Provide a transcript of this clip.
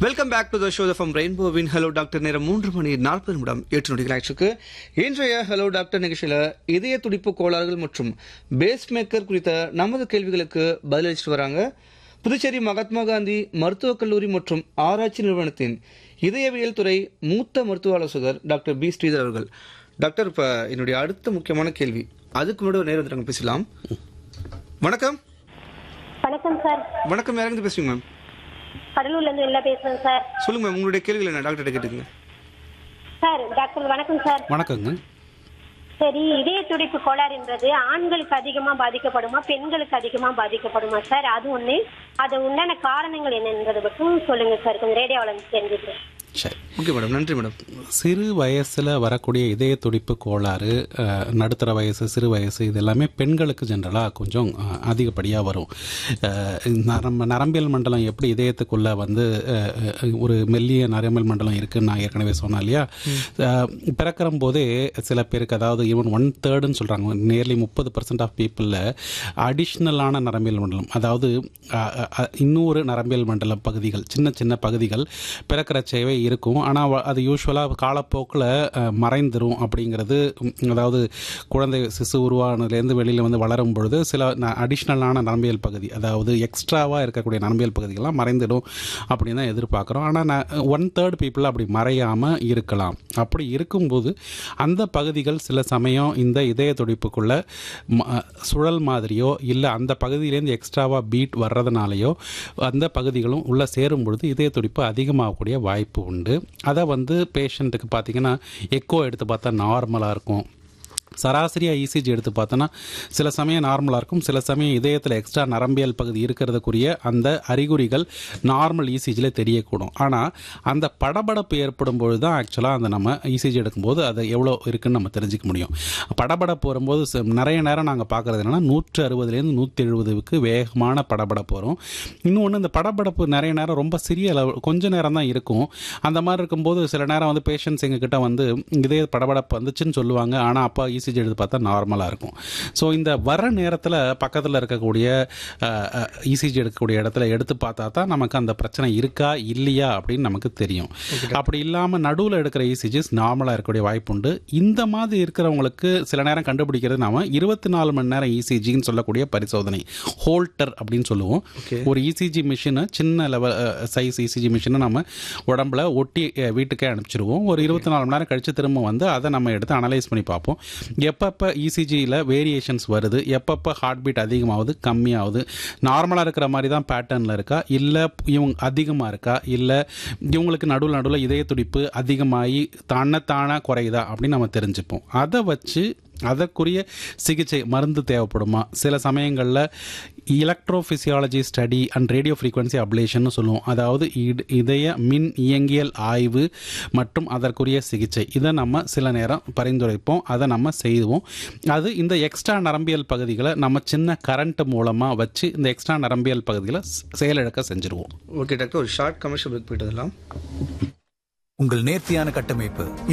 welcome back to the show from ரெயின்போவின் hello doctor நேரம் மூன்று மணி நாற்பது நிமிடம் எட்டு நொடிகள் ஆயிடுச்சு இன்றைய ஹலோ டாக்டர் நிகழ்ச்சியில இதய துடிப்பு கோளாறுகள் மற்றும் பேஸ் மேக்கர் குறித்த நமது கேள்விகளுக்கு பதிலளிச்சுட்டு வராங்க புதுச்சேரி மகாத்மா காந்தி மருத்துவக் கல்லூரி மற்றும் ஆராய்ச்சி நிறுவனத்தின் இதயவியல் துறை மூத்த மருத்துவ ஆலோசகர் டாக்டர் பி ஸ்ரீதர் அவர்கள் டாக்டர் இப்ப என்னுடைய அடுத்த முக்கியமான கேள்வி அதுக்கு முன்னாடி ஒரு நேரம் வந்து பேசலாம் வணக்கம் வணக்கம் சார் வணக்கம் யாருங்க பேசுறீங்க மேம் கடலூர்ல இருந்து வெளில பேசுறேன் சார் சொல்லுங்க மேம் உங்களுடைய கேள்விகள் என்ன டாக்டர் கேட்டுங்க சார் டாக்டர் வணக்கம் சார் வணக்கங்க சரி இதய துடிப்பு கோளாறுன்றது ஆண்களுக்கு அதிகமா பாதிக்கப்படுமா பெண்களுக்கு அதிகமா பாதிக்கப்படுமா சார் அது ஒண்ணு அது உண்டான காரணங்கள் என்னன்றதை மட்டும் சொல்லுங்க சார் கொஞ்சம் ரேடியோவில் தெரிஞ்சுக்கிறேன் சரி ஓகே மேடம் நன்றி மேடம் சிறு வயசில் வரக்கூடிய இதய துடிப்பு கோளாறு அஹ், நடுத்தர வயசு சிறு வயசு இது எல்லாமே பெண்களுக்கு ஜென்ரலாக கொஞ்சம் அஹ், அதிகப்படியாக வரும் அஹ், நரம்ப நரம்பியல் மண்டலம் எப்படி இதயத்துக்குள்ளே வந்து அஹ், அஹ், ஒரு மெல்லிய நரம்பியல் மண்டலம் இருக்குன்னு நான் ஏற்கனவே சொன்னேன் இல்லையா அஹ், பிறக்கிற போதே சில பேருக்கு அதாவது ஈவன் ஒன் தேர்டுன்னு சொல்கிறாங்க நியர்லி முப்பது பர்சன்ட் ஆஃப் பீப்புளில் அடிஷ்னலான நரம்பியல் மண்டலம் அதாவது அஹ், அஹ், இன்னொரு நரம்பியல் மண்டல பகுதிகள் சின்ன சின்ன பகுதிகள் பிறக்கிறச்சேவே இருக்கும் ஆனால் அது யூஸ்வலாக காலப்போக்கில் மறைந்துரும் அப்படிங்கிறது உம், அதாவது குழந்தை சிசு உருவானதுலேருந்து வெளியில் வந்து வளரும் பொழுது சில அடிஷ்னலான நரம்பியல் பகுதி அதாவது எக்ஸ்ட்ராவாக இருக்கக்கூடிய நரம்பியல் பகுதிகள்லாம் மறைந்துடும் அப்படின்னு தான் எதிர்பார்க்குறோம் ஆனால் ஒன் தேர்ட் பீப்புள் அப்படி மறையாமல் இருக்கலாம் அப்படி இருக்கும்போது அந்த பகுதிகள் சில சமயம் இந்த இதய துடிப்புக்குள்ள ம- சுழல் மாதிரியோ இல்லை அந்த பகுதியிலேருந்து எக்ஸ்ட்ராவாக பீட் வர்றதுனாலையோ அந்த பகுதிகளும் உள்ளே சேரும் பொழுது இதய துடிப்பு அதிகமாகக்கூடிய வாய்ப்பு உண்டு அதை வந்து பேஷண்ட்டுக்கு பார்த்தீங்கன்னா எக்கோ எடுத்து பார்த்தா நார்மலாக இருக்கும் சராசரியாக இசிஜி எடுத்து பார்த்தோன்னா சில சமயம் நார்மலாக இருக்கும் சில சமயம் இதயத்தில் எக்ஸ்ட்ரா நரம்பியல் பகுதி இருக்கிறதுக்குரிய அந்த அறிகுறிகள் நார்மல் இசிஜியில் தெரியக்கூடும் ஆனால் அந்த படபடப்பு ஏற்படும் பொழுது தான் ஆக்சுவலாக அந்த நம்ம இசிஜி எடுக்கும்போது அது எவ்வளோ இருக்குன்னு நம்ம தெரிஞ்சுக்க முடியும் படபடப்பு வரும்போது ச- நிறைய நேரம் நாங்கள் பார்க்குறது என்னென்னா நூற்று அறுபதுலேருந்து நூற்றி எழுபதுக்கு வேகமான படபடப்பு வரும் இன்னொன்று இந்த படபடப்பு நிறைய நேரம் ரொம்ப சிறிய அளவு கொஞ்ச நேரம் தான் இருக்கும் அந்த மாதிரி இருக்கும்போது சில நேரம் வந்து பேஷண்ட்ஸ் எங்ககிட்ட வந்து இதே படபடப்பு வந்துச்சுன்னு சொல்லுவாங்க ஆனால் அப்பா இசிஜி எடுத்து பார்த்தா நார்மலாக இருக்கும் ஸோ இந்த வர நேரத்தில் பக்கத்தில் இருக்கக்கூடிய இசிஜி எடுக்கக்கூடிய இடத்துல எடுத்து பார்த்தா தான் நமக்கு அந்த பிரச்சனை இருக்கா இல்லையா அப்படின்னு நமக்கு தெரியும் அப்படி இல்லாமல் நடுவில் எடுக்கிற இசிஜிஸ் நார்மலாக இருக்கக்கூடிய வாய்ப்பு உண்டு இந்த மாதிரி இருக்கிறவங்களுக்கு சில நேரம் கண்டுபிடிக்கிறது நாம இருபத்தி நாலு மணி நேரம் இசிஜின்னு சொல்லக்கூடிய பரிசோதனை ஹோல்டர் அப்படின்னு சொல்லுவோம் ஒரு இசிஜி மிஷினை சின்ன லெவல் சைஸ் இசிஜி மிஷினை நம்ம உடம்புல ஒட்டி அஹ், வீட்டுக்கே அனுப்பிச்சிடுவோம் ஒரு இருபத்தி நாலு மணி நேரம் கழிச்சு திரும்ப வந்து அதை நம்ம எடுத்து அனலைஸ் பண்ணி பார்ப்போம் எப்பப்போ இசிஜியில் வேரியேஷன்ஸ் வருது எப்பப்போ ஹார்ட் பீட் அதிகமாகுது கம்மியாகுது நார்மலாக இருக்கிற மாதிரி தான் பேட்டர்னில் இருக்கா இல்லை இவங்க அதிகமாக இருக்கா இல்லை இவங்களுக்கு நடுவில் நடுவில் இதய துடிப்பு அதிகமாகி தன்னைத்தானே குறையுதா அப்படின்னு நம்ம தெரிஞ்சுப்போம் அதை வச்சு அதற்குரிய சிகிச்சை மருந்து தேவைப்படுமா சில சமயங்களில் electrophysiology study and radio frequency ablation சொல்லுவோம் அதாவது இட- இதய மின் இயங்கியல் ஆய்வு மற்றும் அதற்குரிய சிகிச்சை இதை நம்ம சில நேரம் பரிந்துரைப்போம் அதை நம்ம செய்வோம் அது இந்த எக்ஸ்ட்ரா நரம்பியல் பகுதிகளை நம்ம சின்ன கரண்ட் மூலமாக வச்சு இந்த எக்ஸ்ட்ரா நரம்பியல் பகுதிகளை ஸ்- செயலிழக்க செஞ்சுருவோம் ஓகே டாக்டர் ஒரு ஷார்ட் கமர்ஷியல் பிரேக் போயிட்டு வரலாம் உங்கள் நேர்த்தியான கட்டமைப்பு